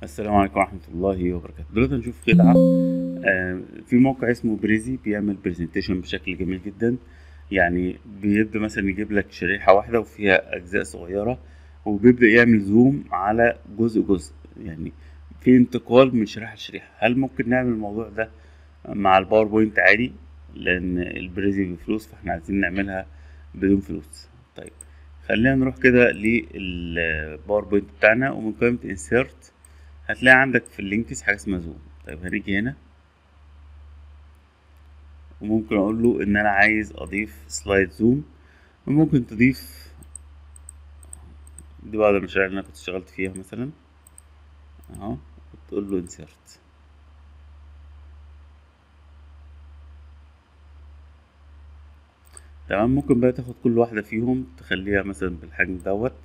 السلام عليكم ورحمة الله وبركاته دلوقتي هنشوف خدعة آه، في موقع اسمه بريزي بيعمل برزنتيشن بشكل جميل جدا يعني بيبدأ مثلا يجيب لك شريحة واحدة وفيها أجزاء صغيرة وبيبدأ يعمل زوم على جزء جزء يعني في انتقال من شريحة لشريحة هل ممكن نعمل الموضوع ده مع الباوربوينت عادي لأن البريزي بفلوس فاحنا عايزين نعملها بدون فلوس طيب خلينا نروح كده للباوربوينت بتاعنا ومن قائمة انسيرت هتلاقي عندك في اللينكس حاجة اسمها زوم طيب هنيجي هنا وممكن اقول له ان انا عايز اضيف سلايد زوم وممكن تضيف دي بعض المشاريع اللي انا كنت اشتغلت فيها مثلا اهو تقول له انسيرت تمام ممكن بقى تاخد كل واحدة فيهم تخليها مثلا بالحجم دوت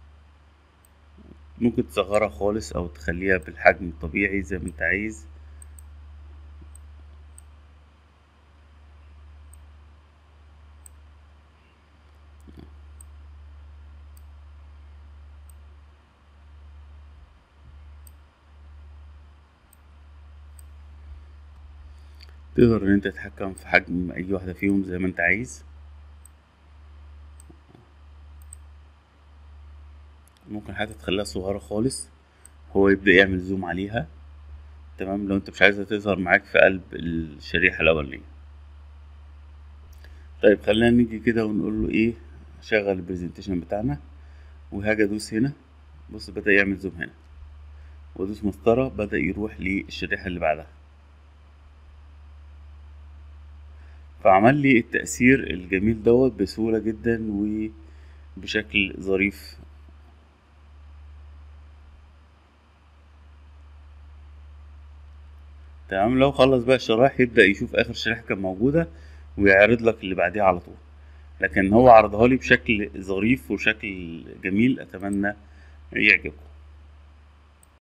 ممكن تصغرها خالص او تخليها بالحجم الطبيعي زي ما انت عايز تقدر ان انت تتحكم في حجم اي واحدة فيهم زي ما انت عايز ممكن حتى تخليها صغيرة خالص هو يبدأ يعمل زوم عليها تمام لو انت مش عايزها تظهر معاك في قلب الشريحة الأولانية طيب خلينا نيجي كده ونقول له ايه شغل البرزنتيشن بتاعنا وهاجي ادوس هنا بص بدأ يعمل زوم هنا وادوس مسطرة بدأ يروح للشريحة اللي بعدها فعمل لي التأثير الجميل دوت بسهولة جدا وبشكل ظريف تمام لو خلص بقى الشرايح يبدأ يشوف آخر شريحة كان موجودة ويعرض لك اللي بعديها على طول لكن هو عرضها لي بشكل ظريف وشكل جميل أتمنى يعجبكم